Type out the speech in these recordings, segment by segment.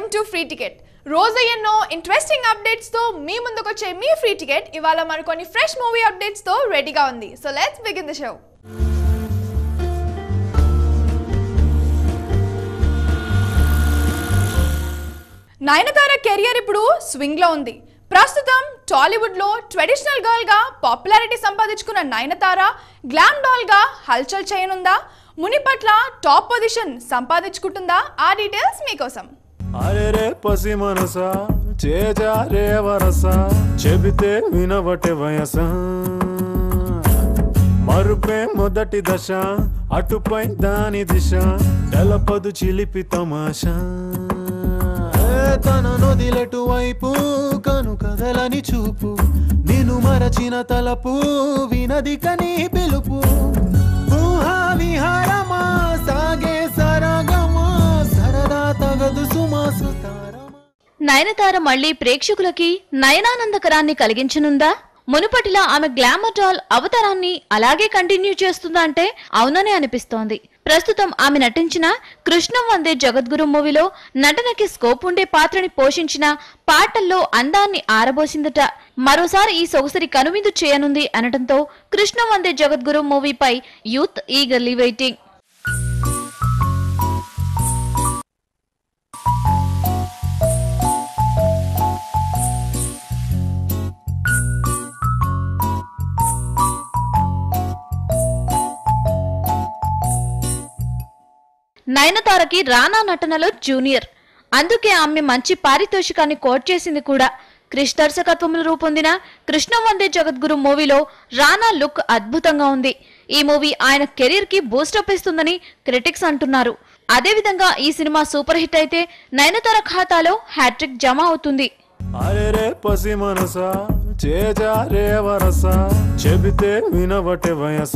to free ticket రోజు ఎన్నో interesting updates తో మీ ముందుకు వచ్చే మీ ఫ్రీ టికెట్ ఇవాళ మరికొన్ని ఫ్రెష్ మూవీ అప్డేట్స్ తో రెడీగా ఉంది so let's begin the show Nayanthara career ఇప్పుడు స్వింగ్ లో ఉంది ప్రస్తుతం టాలీవుడ్ లో ట్రెడిషనల్ గర్ల్ గా పాపులారిటీ సంపాదించుకున్న నయనతార గ్లామ్ డాల్ గా హల్చల్ చేయనుందా మునిపట్ల టాప్ పొజిషన్ సంపాదించుకుంటుందా ఆ డీటెయిల్స్ మీకోసం అరే రే పసి మనస చేజారే వరస చెబితే వినవటే వయస మరుపే మొదటి దశ అటుపై దాని దిశ తెలపదు చిలిపి తమాషా ఏ తన నొదిలెటు వైపు కను కదలని చూపు నిన్ను మరచిన తలపు వినది కని పిలుపు ఊహా విహారమా సాగే సరగమా సరదా తగదు సుమా సుతారమా నయనతార మళ్లీ ప్రేక్షకులకి నయనానందకరాన్ని కలిగించనుందా మునుపటిలా ఆమె గ్లామర్ డాల్ అవతారాన్ని అలాగే కంటిన్యూ చేస్తుందా అంటే అవుననే అనిపిస్తోంది ప్రస్తుతం ఆమె నటించిన కృష్ణం వందే జగద్గురు మూవీలో నటనకి స్కోప్ ఉండే పాత్రని పోషించిన పాటల్లో అందాన్ని ఆరబోసిందట మరోసారి ఈ సొగసరి కనువిందు చేయనుంది అనడంతో కృష్ణం వందే జగద్గురు మూవీపై యూత్ ఈగర్లీ వెయిటింగ్ నయనతారకి రానా నటనలో జూనియర్ అందుకే ఆమె మంచి పారితోషికాన్ని కోట్ చేసింది కూడా క్రిష్ దర్శకత్వంలో రూపొందిన కృష్ణ వందే జగద్గురు మూవీలో రానా లుక్ అద్భుతంగా ఉంది ఈ మూవీ ఆయన కెరీర్ కి బూస్టప్ ఇస్తుందని క్రిటిక్స్ అంటున్నారు అదేవిధంగా ఈ సినిమా సూపర్ హిట్ అయితే నయనతార ఖాతాలో హ్యాట్రిక్ జమ అవుతుంది అరే రే పసి మనస చేజారే వరస చెబితే వినవటే వయస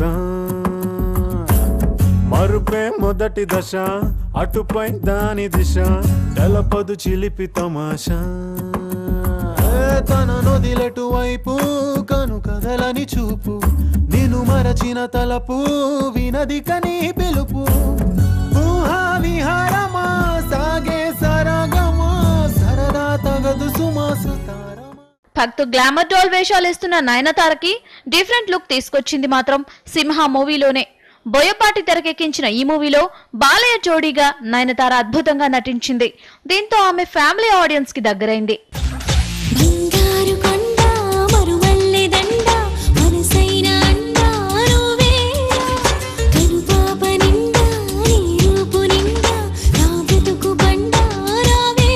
మరుపే మొదటి దశ అటుపై దాని దిశ తెలపదు చిలిపి తమాషా ఏ తన నొదిలెటు వైపు కను కదలని చూపు నిన్ను మరచిన తలపు వినది కని పిలుపు ఊహా విహారమా సాగే సరగమా సరదా తగదు సుమా సుతారమా భక్తు గ్లామర్ డాల్ వేషాలు ఇస్తున్న నయనతారకి డిఫరెంట్ లుక్ తీసుకొచ్చింది మాత్రం సింహ మూవీలోనే బోయపాటి తెరకెక్కించిన ఈ మూవీలో బాలయ్య జోడీగా నయనతార అద్భుతంగా నటించింది దీంతో ఆమె ఫ్యామిలీ ఆడియన్స్ కి దగ్గరైంది బంగారు కొండ మరువల్లె దండ మనసైన అండ నువ్వే కనుపాప నిండా నీ రూపు నిండా నా బ్రతుకు బండ రావే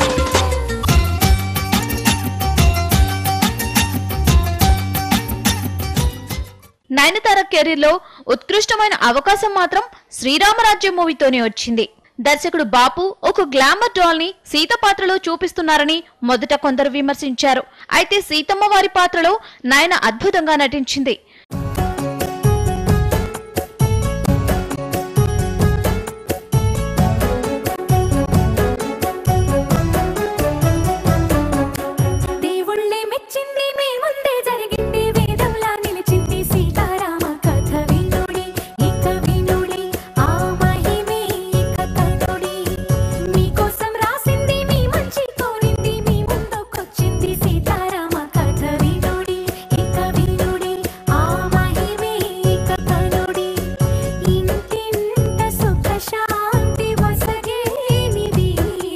నయనతార కెరీర్ లో ఉత్కృష్టమైన అవకాశం మాత్రం శ్రీరామరాజ్యం మూవీతోనే వచ్చింది దర్శకుడు బాపు ఒక గ్లామర్ డాల్ ని సీత పాత్రలో చూపిస్తున్నారని మొదట కొందరు విమర్శించారు అయితే సీతమ్మ వారి పాత్రలో నయన అద్భుతంగా నటించింది దేవుళ్ళే మెచ్చింది మీ ముందే జరిగింది వేదంలా నిలిచింది సీతారామ కథ వినుడి ఇక వినుడి ఆ మహిమే ఇక కనుడి మీకోసం రాసింది మీ మంచి కోరింది మీ ముందుకొచ్చింది సీతారామ కథ వినుడి ఇక వినుడి ఆ మహిమే ఇక కనుడి ఇంటింట సుఖ శాంతి వసగేనిది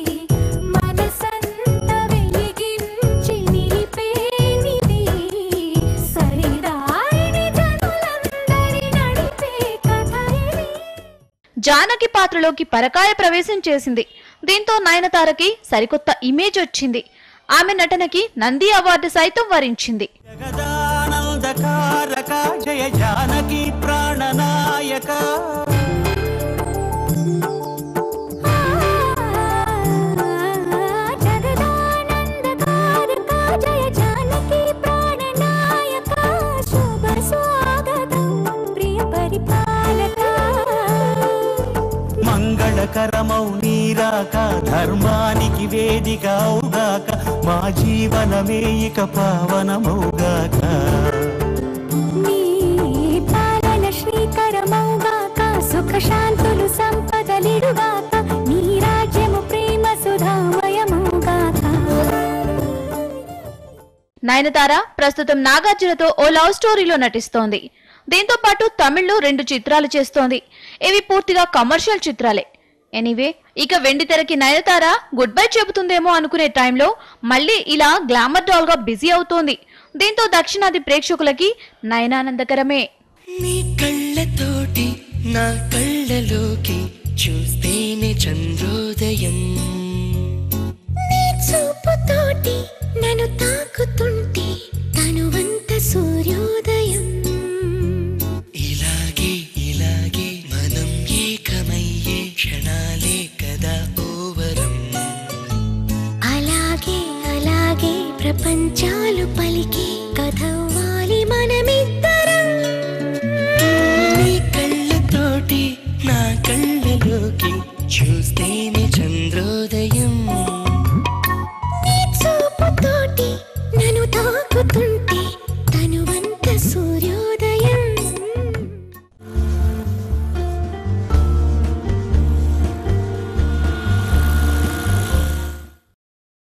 మనసంత వెలిగించి నిలిపేనిది సరిదారిని జనులందరి నడిపే కథ ఇది జానకి పాత్రలోకి పరకాయ ప్రవేశం చేసింది దీంతో నయనతారకి సరికొత్త ఇమేజ్ వచ్చింది ఆమె నటనకి నంది అవార్డు సైతం వరించింది జగదానందకారక జయ జానకి ప్రాణనాయక జగదానందకారక జయ జానకి ప్రాణనాయక శుభ స్వాగతం ప్రియ పరిపాలక మంగళకరమౌ నీరాక ధర్మానికి వేదిక అవుగాక మా జీవనమే ఇక పావనమౌగాక నీ పాలన శ్రీకరమౌగాక సుఖ శాంతులు సంపదలిడుగాక నీ రాజ్యము ప్రేమ సుధామయం నయనతార ప్రస్తుతం నాగార్జునతో ఓ లవ్ స్టోరీలో నటిస్తోంది దీంతో పాటు తమిళ్లో రెండు చిత్రాలు చేస్తోంది ఇవి పూర్తిగా కమర్షియల్ చిత్రాలే ఎనీవే ఇక వెండి తెరకి నయనతార గుడ్ బై చెబుతుందేమో అనుకునే టైంలో మళ్ళీ ఇలా గ్లామర్ డాల్ గా బిజీ అవుతోంది దీంతో దక్షిణాది ప్రేక్షకులకి నయనానందకరమే నీ కళ్ళతోటి నా కళ్ళలోకి చూస్తేనే చంద్రోదయం నీ చూపుతోటి నన్ను తాకుతుంటే తనువంత సూర్యోదయం ఇలాగే ఇలాగే మనం ఏకమయ్యే క్షణాలే కదా ఓవరం అలాగే అలాగే ప్రపంచాలు పలికి కథవ్వాలి మనమిద్దరం